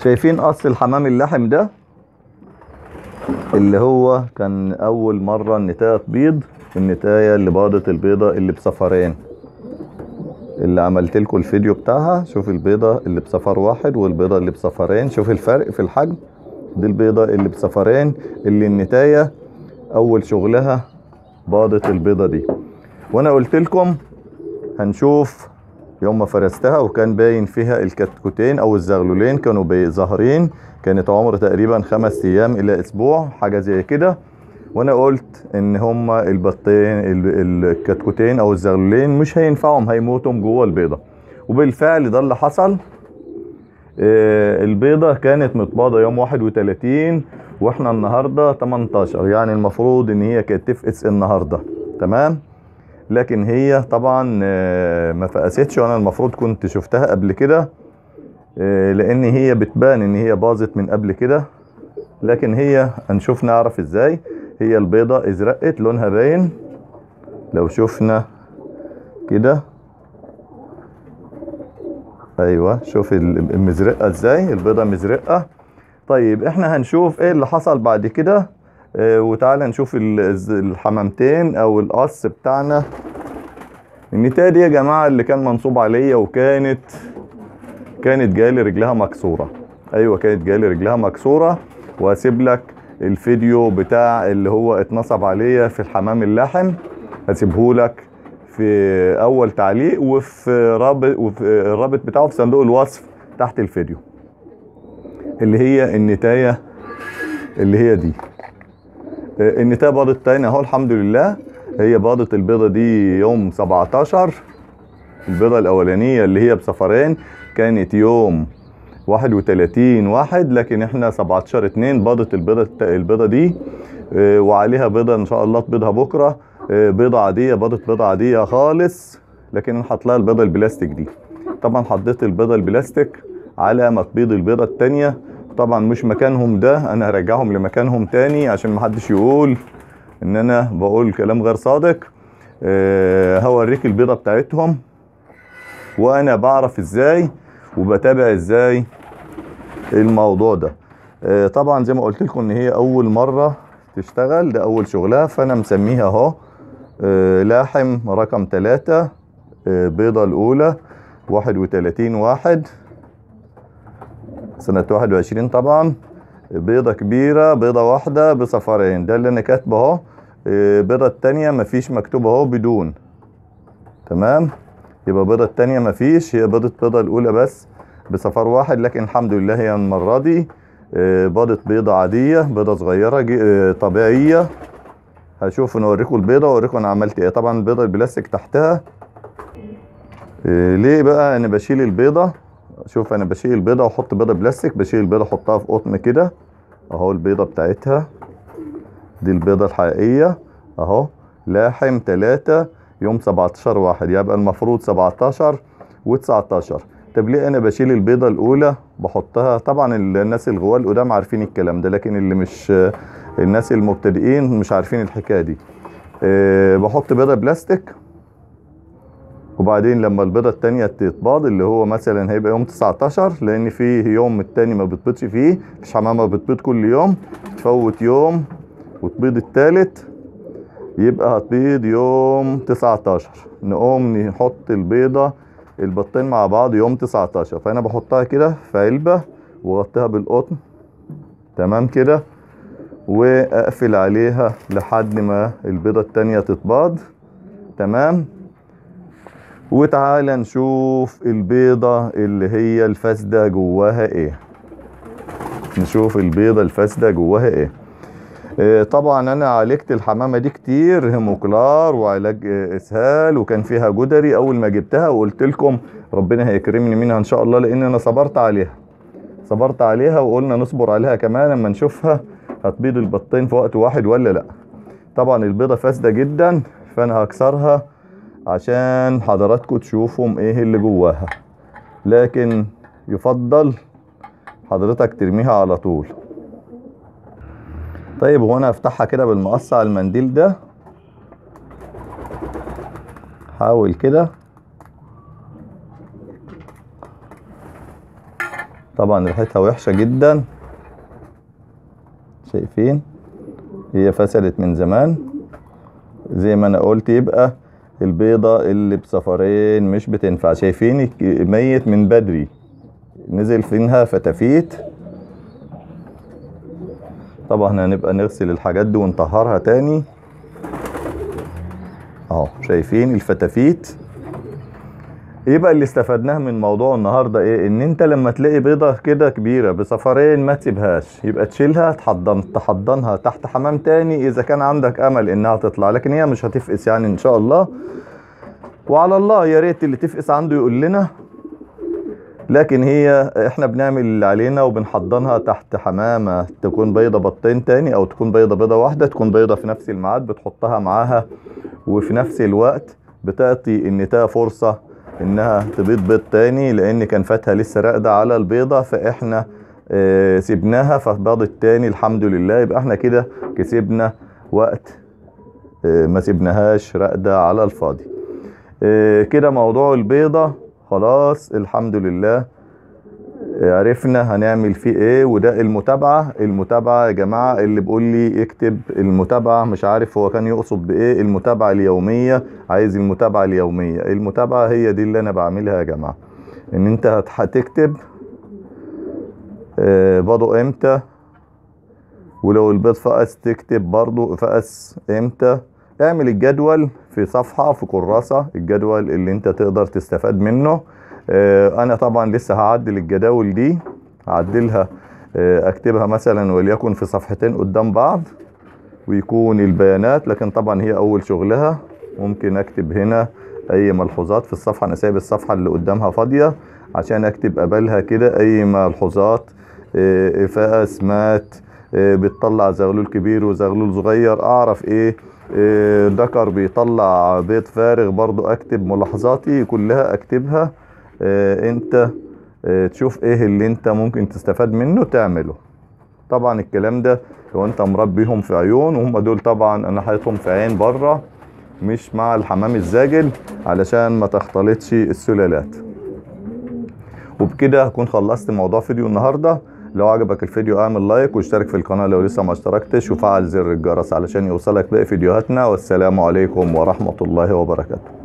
شايفين قص الحمام اللحم ده اللي هو كان اول مرة النتاية تبيض النتاية اللي باضت البيضة اللي بصفرين اللي عملت لكم الفيديو بتاعها شوف البيضة اللي بصفر واحد والبيضة اللي بصفرين شوف الفرق في الحجم دي البيضة اللي بصفرين اللي النتاية اول شغلها باضت البيضة دي وانا قلت لكم هنشوف يوم ما فرستها وكان باين فيها الكتكوتين او الزغلولين كانوا بي- ظاهرين كانت عمر تقريبا خمس ايام الى اسبوع حاجة زي كده وانا قلت ان هما البطين ال- الكتكوتين او الزغلولين مش هينفعهم هيموتوا جوه البيضة وبالفعل ده اللي حصل آه، البيضة كانت متباضة يوم 31 واحنا النهاردة 18 يعني المفروض ان هي كانت تفقس النهاردة تمام لكن هي طبعا آه، ما فقستش وانا المفروض كنت شفتها قبل كده آه، لان هي بتبان ان هي باظت من قبل كده لكن هي هنشوف نعرف ازاي هي البيضة ازرقت لونها باين لو شفنا كده ايوه شوف ال- المزرقه ازاي البيضه مزرقه طيب احنا هنشوف ايه اللي حصل بعد كده اه وتعالى نشوف ال- الز- الحمامتين او القص بتاعنا النتايه دي يا جماعه اللي كان منصوب عليا وكانت كانت جايلي رجلها مكسوره ايوه كانت جايلي رجلها مكسوره وهسيب لك الفيديو بتاع اللي هو اتنصب عليا في الحمام اللحم هسيبه لك في اول تعليق وفي رابط وفي الرابط بتاعه في صندوق الوصف تحت الفيديو اللي هي النتايه اللي هي دي آه، النتايه باضت تاني اهو الحمد لله هي باضت البيضه دي يوم 17 البيضه الاولانيه اللي هي بصفرين كانت يوم 31 واحد لكن احنا 17 2 باضت البيضه البيضه دي آه، وعليها بيضه ان شاء الله تبيضها بكره آه، بيضه عاديه باضت بيضه عاديه خالص لكن انا حاطط لها البيضه البلاستيك دي طبعا حطيت البيضه البلاستيك على ما تبيض البيضه التانيه طبعا مش مكانهم ده انا هرجعهم لمكانهم تاني عشان محدش يقول ان انا بقول كلام غير صادق آه، هوريك البيضه بتاعتهم وانا بعرف ازاي وبتابع ازاي الموضوع ده آه، طبعا زي ما قلت لكم ان هي اول مره تشتغل ده اول شغلها فانا مسميها اهو آه، لاحم رقم ثلاثة بيضة الاولى واحد وتلاتين واحد سنة واحد وعشرين طبعا بيضة كبيرة بيضة واحدة بصفرين ده اللي انا كاتبه اهو آه، بيضة التانية مفيش مكتوب اهو بدون تمام يبقى بيضة التانية مفيش هي بيضة بيضة الأولى بس بصفر واحد لكن الحمد لله هي المرة دي آه، باضت بيضة عادية بيضة صغيرة جي- آه، طبيعية هشوف نوريكم البيضة واوريكم انا عملت ايه طبعا البيضة البلاستيك تحتها آه، ليه بقى انا بشيل البيضة شوف انا بشيل البيضة واحط بيضة بلاستيك بشيل البيضة احطها في قطن كده اهو البيضة بتاعتها دي البيضة الحقيقية اهو لاحم تلاتة يوم 17 واحد يبقى المفروض 17 و19 طب ليه انا بشيل البيضة الاولى بحطها طبعا الناس الغوال القدام عارفين الكلام ده لكن اللي مش الناس المبتدئين مش عارفين الحكاية دي أه بحط بيضة بلاستيك وبعدين لما البيضة التانية تتباض اللي هو مثلا هيبقى يوم 19 لان فيه يوم التاني ما بتبيضش فيه مش حمامة بتبيض كل يوم تفوت يوم وتبيض التالت يبقى هتبيض يوم 19 نقوم نحط البيضة البطين مع بعض يوم 19 فانا بحطها كده في علبة واغطيها بالقطن تمام كده واقفل عليها لحد ما البيضة التانية تتباض تمام وتعالى نشوف البيضة اللي هي الفاسدة جواها ايه نشوف البيضة الفاسدة جواها ايه آه، طبعا انا عالجت الحمامه دي كتير هيموكلار وعلاج آه، اسهال وكان فيها جدري اول ما جبتها وقلت لكم ربنا هيكرمني منها ان شاء الله لان انا صبرت عليها صبرت عليها وقلنا نصبر عليها كمان اما نشوفها هتبيض البطين في وقت واحد ولا لا طبعا البيضه فاسده جدا فانا هكسرها عشان حضراتكم تشوفوا ايه اللي جواها لكن يفضل حضرتك ترميها على طول طيب هو انا افتحها كده بالمقص على المنديل ده حاول كده طبعا ريحتها وحشة جدا شايفين هي فسدت من زمان زي ما انا قلت يبقى البيضة اللي بصفرين مش بتنفع شايفين ميت من بدري نزل فيها فتافيت طبعا هنبقى نغسل الحاجات دي ونطهرها تاني اهو شايفين الفتافيت يبقى اللي استفدناه من موضوع النهارده ايه ان انت لما تلاقي بيضه كده كبيره بصفرين ما تسيبهاش يبقى تشيلها تحضن تحضنها تحت حمام تاني اذا كان عندك امل انها تطلع لكن هي مش هتفقس يعني ان شاء الله وعلى الله يا ريت اللي تفقس عنده يقول لنا لكن هي احنا بنعمل اللي علينا وبنحضنها تحت حمامة تكون بيضة بطين تاني او تكون بيضة بيضة واحدة تكون بيضة في نفس الميعاد بتحطها معاها وفي نفس الوقت بتعطي النتاية فرصة انها تبيض بيض تاني لان كان فاتها لسه راقدة على البيضة فاحنا اه سيبناها فباضت تاني الحمد لله يبقى احنا كده كسبنا وقت اه ما سيبناهاش راقدة على الفاضي اه كده موضوع البيضة خلاص الحمد لله عرفنا هنعمل فيه ايه وده المتابعة المتابعة يا جماعة اللي بيقول لي اكتب المتابعة مش عارف هو كان يقصد بايه المتابعة اليومية عايز المتابعة اليومية المتابعة هي دي اللي انا بعملها يا جماعة ان انت هتكتب اه برضو امتى ولو البيض فقس تكتب برضو فقس امتى اعمل الجدول في صفحة في كراسة الجدول اللي انت تقدر تستفاد منه اه انا طبعا لسه هعدل الجداول دي هعدلها اه اكتبها مثلا وليكن في صفحتين قدام بعض ويكون البيانات لكن طبعا هي اول شغلها ممكن اكتب هنا اي ملحوظات في الصفحة انا سايب الصفحة اللي قدامها فاضية عشان اكتب قبلها كده اي ملحوظات اه فقس مات بتطلع زغلول كبير وزغلول صغير اعرف ايه ذكر بيطلع بيض فارغ برضو اكتب ملاحظاتي كلها اكتبها اه انت اه تشوف ايه اللي انت ممكن تستفاد منه تعمله طبعا الكلام ده لو انت مربيهم في عيون وهم دول طبعا انا حاططهم في عين بره مش مع الحمام الزاجل علشان ما تختلطش السلالات وبكده هكون خلصت موضوع فيديو النهارده لو عجبك الفيديو اعمل لايك واشترك في القناة لو لسه ما اشتركتش وفعل زر الجرس علشان يوصلك باقي فيديوهاتنا والسلام عليكم ورحمة الله وبركاته